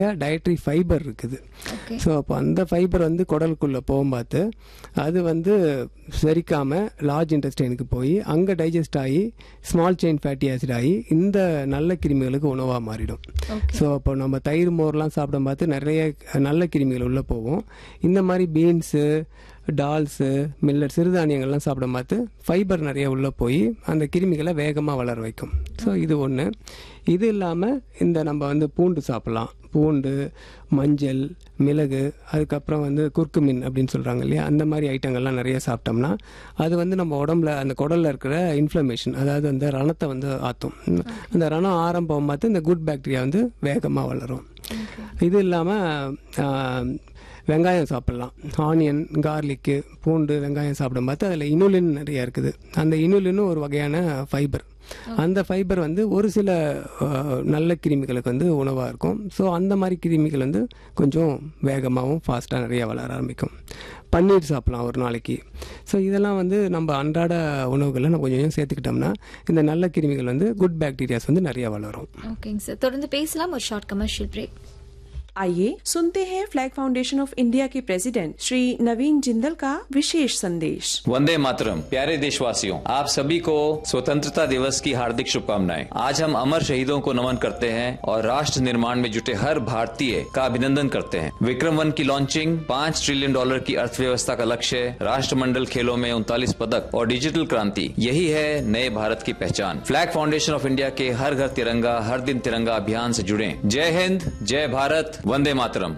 dietary fibre இருக்குது okay so அப்போ அந்த ஃபைபர் வந்து குடலுக்குள்ளே போகும்போது அது வந்து செரிக்காமல் லார்ஜ் இன்டெஸ்டைனுக்கு போய் அங்கே டைஜஸ்ட் ஆகி ஸ்மால் செயின் ஃபேட்டி ஆசிட் ஆகி இந்த நல்ல கிருமிகளுக்கு உணவாக மாறிடும் ஓகே ஸோ அப்போ நம்ம தயிர் மோர்லாம் சாப்பிடும் பார்த்து நிறைய நல்ல கிருமிகள் உள்ளே போகும் இந்த மாதிரி பீன்ஸு டால்ஸு மில்லட் சிறுதானியங்கள்லாம் சாப்பிடும் பார்த்து ஃபைபர் நிறைய உள்ளே போய் அந்த கிருமிகளை வேகமாக வளர வைக்கும் ஸோ இது ஒன்று இது இல்லாமல் இந்த நம்ம வந்து பூண்டு சாப்பிட்லாம் பூண்டு மஞ்சள் மிளகு அதுக்கப்புறம் வந்து குர்க்குமின் அப்படின்னு சொல்கிறாங்க இல்லையா அந்த மாதிரி ஐட்டங்கள்லாம் நிறைய சாப்பிட்டோம்னா அது வந்து நம்ம உடம்புல அந்த குடல்ல இருக்கிற இன்ஃப்ளமேஷன் அதாவது அந்த ரணத்தை வந்து ஆற்றும் அந்த ரணம் ஆரம்பம் பார்த்து இந்த குட் பாக்டீரியா வந்து வேகமாக வளரும் இது இல்லாமல் வெங்காயம் சாப்பிட்லாம் ஆனியன் கார்லிக்கு பூண்டு வெங்காயம் சாப்பிடும் பார்த்து அதில் இனுலின் நிறைய இருக்குது அந்த இனுலினும் ஒரு வகையான ஃபைபர் அந்த ஃபைபர் வந்து ஒரு சில அஹ், நல்ல கிருமிகளுக்கு வந்து உணவாக இருக்கும் ஸோ அந்த மாதிரி கிருமிகள் வந்து கொஞ்சம் வேகமாகவும் ஃபாஸ்ட்டாக நிறைய வளர ஆரம்பிக்கும் பன்னீர் சாப்பிடலாம் ஒரு நாளைக்கு ஸோ இதெல்லாம் வந்து நம்ம அன்றாட உணவுகளில் நம்ம கொஞ்சம் கொஞ்சம் சேர்த்துக்கிட்டோம்னா இந்த நல்ல கிருமிகள் வந்து குட் பாக்டீரியாஸ் வந்து நிறைய வளரும் ஓகேங்க சார் தொடர்ந்து பேசலாம் ஒரு ஷார்ட் கமர்ஷியல் பிரேக் आइए सुनते हैं फ्लैग फाउंडेशन ऑफ इंडिया के प्रेसिडेंट श्री नवीन जिंदल का विशेष संदेश वंदे मातरम प्यारे देशवासियों आप सभी को स्वतंत्रता दिवस की हार्दिक शुभकामनाएं आज हम अमर शहीदों को नमन करते हैं और राष्ट्र निर्माण में जुटे हर भारतीय का अभिनंदन करते हैं विक्रम वन की लॉन्चिंग पाँच ट्रिलियन डॉलर की अर्थव्यवस्था का लक्ष्य राष्ट्रमंडल खेलों में उनतालीस पदक और डिजिटल क्रांति यही है नए भारत की पहचान फ्लैग फाउंडेशन ऑफ इंडिया के हर घर तिरंगा हर दिन तिरंगा अभियान से जुड़े जय हिंद जय भारत वंदे मातरम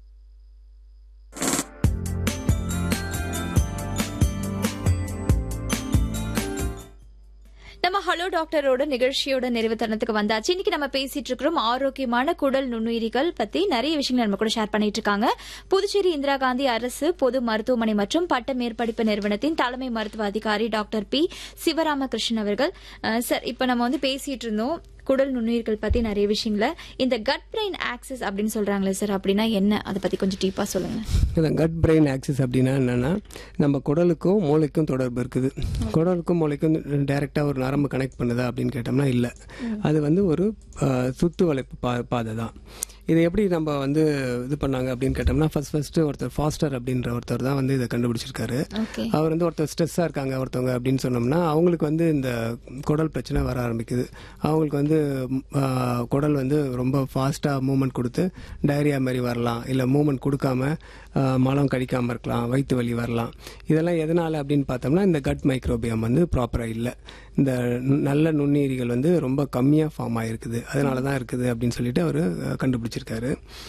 நம்ம ஹலோ டாக்டரோட நிகழ்ச்சியோட நிறைவு தருணத்துக்கு வந்தாச்சு இன்னைக்கு நம்ம பேசிட்டு இருக்கிறோம் ஆரோக்கியமான குடல் நுண்ணுயிரிகள் பத்தி நிறைய விஷயங்கள் நம்ம கூட ஷேர் பண்ணிட்டு இருக்காங்க புதுச்சேரி இந்திரா காந்தி அரசு பொது மருத்துவமனை மற்றும் பட்ட மேற்படிப்பு நிறுவனத்தின் தலைமை மருத்துவ அதிகாரி டாக்டர் பி சிவராமகிருஷ்ணன் அவர்கள் அஹ், சார் இப்ப நம்ம வந்து பேசிட்டு இருந்தோம் குடல் நுண்ணுயிர்கள் பத்தி நிறைய விஷயங்கள இந்த கட் பிரெயின் ஆக்சஸ் அப்படின்னு சொல்றாங்களே சார் அப்படின்னா என்ன அதை பத்தி கொஞ்சம் டீப்பா சொல்லுங்க இந்த கட் பிரெயின் ஆக்சிஸ் அப்படின்னா என்னன்னா நம்ம குடலுக்கும் மூளைக்கும் தொடர்பு இருக்குது குடலுக்கும் மூளைக்கும் டைரெக்டாக ஒரு நரம்பு கனெக்ட் பண்ணுதா அப்படின்னு கேட்டோம்னா இல்லை அது வந்து ஒரு அஹ், சுத்து வளைப்பு பா பாதை தான் இதை எப்படி நம்ம வந்து இது பண்ணாங்க அப்படின்னு கேட்டோம்னா ஃபர்ஸ்ட் ஃபர்ஸ்ட் ஒருத்தர் ஃபாஸ்டர் அப்படின்ற ஒருத்தர் தான் வந்து இதை கண்டுபிடிச்சிருக்காரு ஓகே அவர் வந்து ஒருத்தர் ஸ்ட்ரெஸ்ஸாக இருக்காங்க ஒருத்தவங்க அப்படின்னு சொன்னோம்னா அவங்களுக்கு வந்து இந்த குடல் பிரச்சனை வர ஆரம்பிக்குது அவங்களுக்கு வந்து ம், ஆ, குடல் வந்து ரொம்ப ஃபாஸ்ட்டாக மூமெண்ட் கொடுத்து டயரியா மாதிரி வரலாம் இல்லை மூமெண்ட் கொடுக்காம ஆ, மலம் கடிக்காமல் இருக்கலாம் வயிற்று வலி வரலாம் இதெல்லாம் எதனால் அப்படின்னு பார்த்தோம்னா இந்த கட் மைக்ரோபியம் வந்து ப்ராப்பராக இல்லை இந்த நு- நல்ல நுண்ணுயிரிகள் வந்து ரொம்ப கம்மியாக ஃபார்ம் ஆகிருக்குது அதனால தான் இருக்குது அப்படின்னு சொல்லிட்டு அவர் கண்டுபிடிச்சிருக்காரு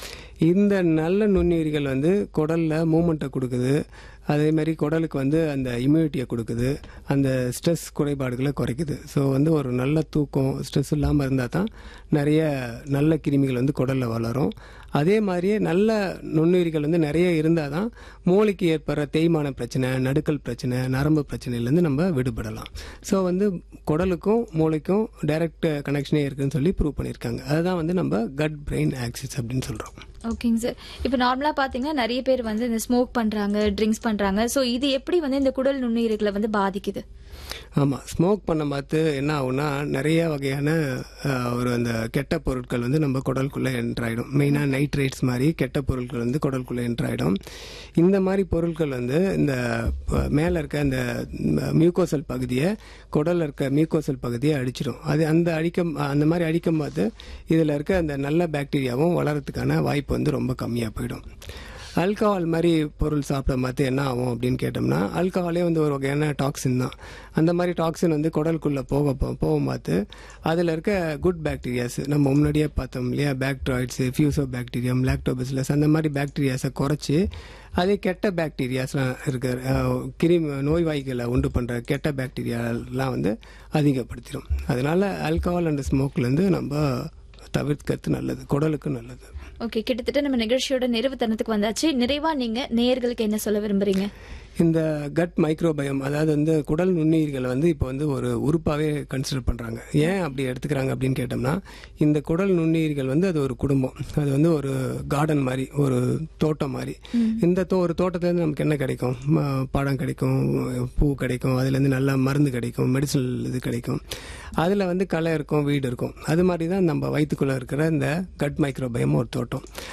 இந்த நல்ல நுண்ணுயிரிகள் வந்து குடலில் மூமெண்ட்டை கொடுக்குது அதே மாதிரி குடலுக்கு வந்து அந்த இம்யூனிட்டியை கொடுக்குது அந்த ஸ்ட்ரெஸ் குறைபாடுகளை குறைக்குது ஸோ வந்து ஒரு நல்ல தூக்கம் ஸ்ட்ரெஸ் இல்லாமல் இருந்தால் தான் நிறைய நல்ல கிருமிகள் வந்து குடலில் வளரும் அதே மாதிரியே நல்ல நுண்ணுயிரிகள் வந்து நிறைய இருந்தால் தான் மூளைக்கு ஏற்படுற தேய்மான பிரச்சனை நடுக்கல் பிரச்சனை நரம்பு பிரச்சனையிலேருந்து நம்ம விடுபடலாம் ஸோ வந்து குடலுக்கும் மூளைக்கும் டைரக்ட் கனெக்ஷனே இருக்குன்னு சொல்லி ப்ரூவ் பண்ணியிருக்காங்க அதுதான் வந்து நம்ம கட் பிரெயின் ஆக்சிஸ் அப்படின்னு சொல்கிறோம் ஓகேங்க சார் இப்போ நார்மலா பாத்தீங்கன்னா நிறைய பேர் வந்து இந்த ஸ்மோக் பண்றாங்க ட்ரிங்க்ஸ் பண்றாங்க சோ இது எப்படி வந்து இந்த குடல் நுண்ணுயிர்களை வந்து பாதிக்குது ஆமாம் ஸ்மோக் பண்ண பார்த்து என்ன ஆகும்னா நிறைய வகையான அஹ், ஒரு அந்த கெட்ட பொருட்கள் வந்து நம்ம குடலுக்குள்ளே என்ட்ராயிடும் மெயினாக நைட்ரேட்ஸ் மாதிரி கெட்ட பொருட்கள் வந்து குடலுக்குள்ளே என்ட்ராயிடும் இந்த மாதிரி பொருட்கள் வந்து இந்த மேலே இருக்க அந்த மியூக்கோசல் பகுதியை குடல்ல இருக்க மியூக்கோசல் பகுதியை அடிச்சிடும் அது அந்த அடிக்க அந்த மாதிரி அடிக்கும் போது இதில் இருக்க அந்த நல்ல பாக்டீரியாவும் வளரத்துக்கான வாய்ப்பு வந்து ரொம்ப கம்மியாக போயிடும் ஆல்கஹால் மாதிரி பொருள் சாப்பிட மாத்து என்ன ஆகும் அப்படின்னு கேட்டோம்னா ஆல்கஹாலே வந்து ஒரு வகையான டாக்ஸின் தான் அந்த மாதிரி டாக்ஸின் வந்து குடலுக்குள்ளே போக போ- போகும் பார்த்து அதில் இருக்க குட் பாக்டீரியாஸ் நம்ம முன்னாடியே பார்த்தோம் இல்லையா பாக்டராய்ட்ஸ் ஃபியூசோ பாக்டீரியம் லாக்டோபசிலஸ் அந்த மாதிரி பாக்டீரியாஸை குறைச்சி அதே கெட்ட பாக்டீரியாஸ்லாம் இருக்கிற அஹ், கிருமி நோய்வாய்களை உண்டு பண்ணுற கெட்ட பாக்டீரியாலாம் வந்து அதிகப்படுத்திடும் அதனால ஆல்கஹால் அண்ட் ஸ்மோக்லேருந்து நம்ம தவிர்க்கிறது நல்லது குடலுக்கு நல்லது ஓகே கிட்டத்தட்ட நம்ம நிகழ்ச்சியோட நிறைவு தருணத்துக்கு வந்தாச்சு நிறைவா நீங்க நேயர்களுக்கு என்ன சொல்ல விரும்புறீங்க இந்த கட் மைக்ரோபயம் அதாவது வந்து குடல் நுண்ணுயிர்கள் வந்து இப்போ வந்து ஒரு உறுப்பாகவே கன்சிடர் பண்ணுறாங்க ஏன் அப்படி எடுத்துக்கிறாங்க அப்படின்னு கேட்டோம்னா இந்த குடல் நுண்ணுயிர்கள் வந்து அது ஒரு குடும்பம் அது வந்து ஒரு கார்டன் மாதிரி ஒரு தோட்டம் மாதிரி இந்த தோ ஒரு தோட்டத்துலேருந்து நமக்கு என்ன கிடைக்கும் ம- பழம் கிடைக்கும் பூ கிடைக்கும் அதுலேருந்து நல்ல மருந்து கிடைக்கும் மெடிசனல் இது கிடைக்கும் அதில் வந்து களை இருக்கும் வீடு இருக்கும் அது மாதிரி தான் நம்ம வயிற்றுக்குள்ளே இருக்கிற இந்த கட் மைக்ரோபயம் ஒரு தோட்டம்